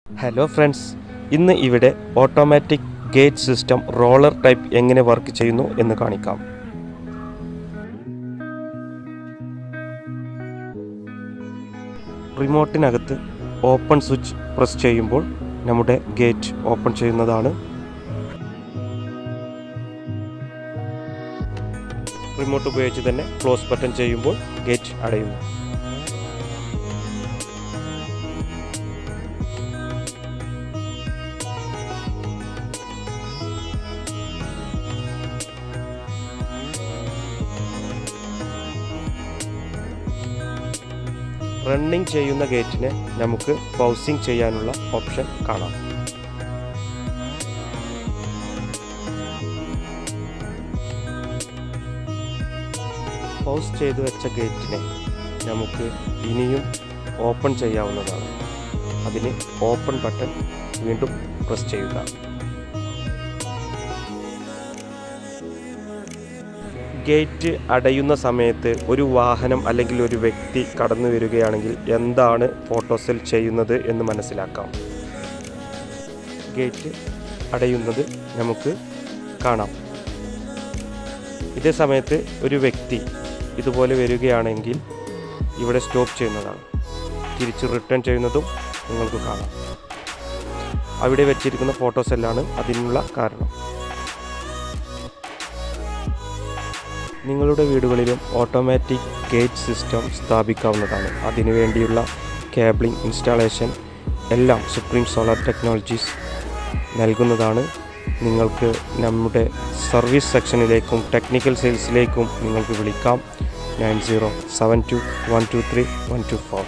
hello friends ഇന്ന് ഇവിടെ automatic gate system roller type എങ്ങനെ വർക്ക് ചെയ്യുന്നു എന്ന് കാണിക്കാം റിമോട്ടിനകത്ത് ഓപ്പൺ സ്വിച്ച് പ്രസ് ചെയ്യുമ്പോൾ നമ്മുടെ ഗേറ്റ് ഓപ്പൺ ചെയ്യുന്നതാണ് റിമോട്ട് ഉപയോഗിച്ച് തന്നെ ക്ലോസ് ബട്ടൺ ചെയ്യുമ്പോൾ ഗേറ്റ് അടയുന്നു റണ്ണിങ് ചെയ്യുന്ന ഗേറ്റിനെ നമുക്ക് പൗസിങ് ചെയ്യാനുള്ള ഓപ്ഷൻ കാണാം പൗസ് ചെയ്തു വെച്ച ഗേറ്റിനെ നമുക്ക് ഇനിയും ഓപ്പൺ ചെയ്യാവുന്നതാണ് അതിന് ഓപ്പൺ ബട്ടൺ വീണ്ടും പ്രസ് ചെയ്യുക ഗേറ്റ് അടയുന്ന സമയത്ത് ഒരു വാഹനം അല്ലെങ്കിൽ ഒരു വ്യക്തി കടന്നു വരികയാണെങ്കിൽ എന്താണ് ഫോട്ടോസെൽ ചെയ്യുന്നത് എന്ന് മനസ്സിലാക്കാം ഗേറ്റ് അടയുന്നത് നമുക്ക് കാണാം ഇതേ സമയത്ത് ഒരു വ്യക്തി ഇതുപോലെ വരികയാണെങ്കിൽ ഇവിടെ സ്റ്റോപ്പ് ചെയ്യുന്നതാണ് തിരിച്ച് റിട്ടേൺ ചെയ്യുന്നതും നിങ്ങൾക്ക് കാണാം അവിടെ വെച്ചിരിക്കുന്ന ഫോട്ടോസെല്ലാണ് അതിനുള്ള കാരണം നിങ്ങളുടെ വീടുകളിലും ഓട്ടോമാറ്റിക് ഗേറ്റ് സിസ്റ്റം സ്ഥാപിക്കാവുന്നതാണ് അതിനുവേണ്ടിയുള്ള കേബിളിംഗ് ഇൻസ്റ്റാളേഷൻ എല്ലാം സുപ്രീം സോളാർ ടെക്നോളജീസ് നൽകുന്നതാണ് നിങ്ങൾക്ക് നമ്മുടെ സർവീസ് സെക്ഷനിലേക്കും ടെക്നിക്കൽ സെയിൽസിലേക്കും നിങ്ങൾക്ക് വിളിക്കാം nine zero seven two one two three one two four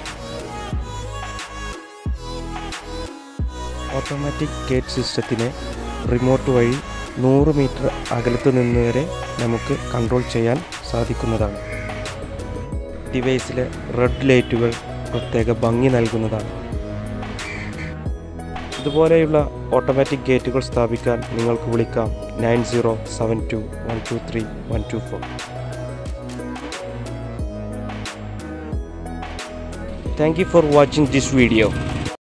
automatic gate സിസ്റ്റത്തിനെ റിമോട്ട് വഴി നൂറ് മീറ്റർ അകലത്ത് നിന്ന് വരെ നമുക്ക് കൺട്രോൾ ചെയ്യാൻ സാധിക്കുന്നതാണ് ഡിവൈസിലെ റെഡ് ലൈറ്റുകൾ പ്രത്യേക ഭംഗി നൽകുന്നതാണ് ഇതുപോലെയുള്ള ഓട്ടോമാറ്റിക് ഗേറ്റുകൾ സ്ഥാപിക്കാൻ നിങ്ങൾക്ക് വിളിക്കാം nine zero seven two one two three one two four thank you for watching this video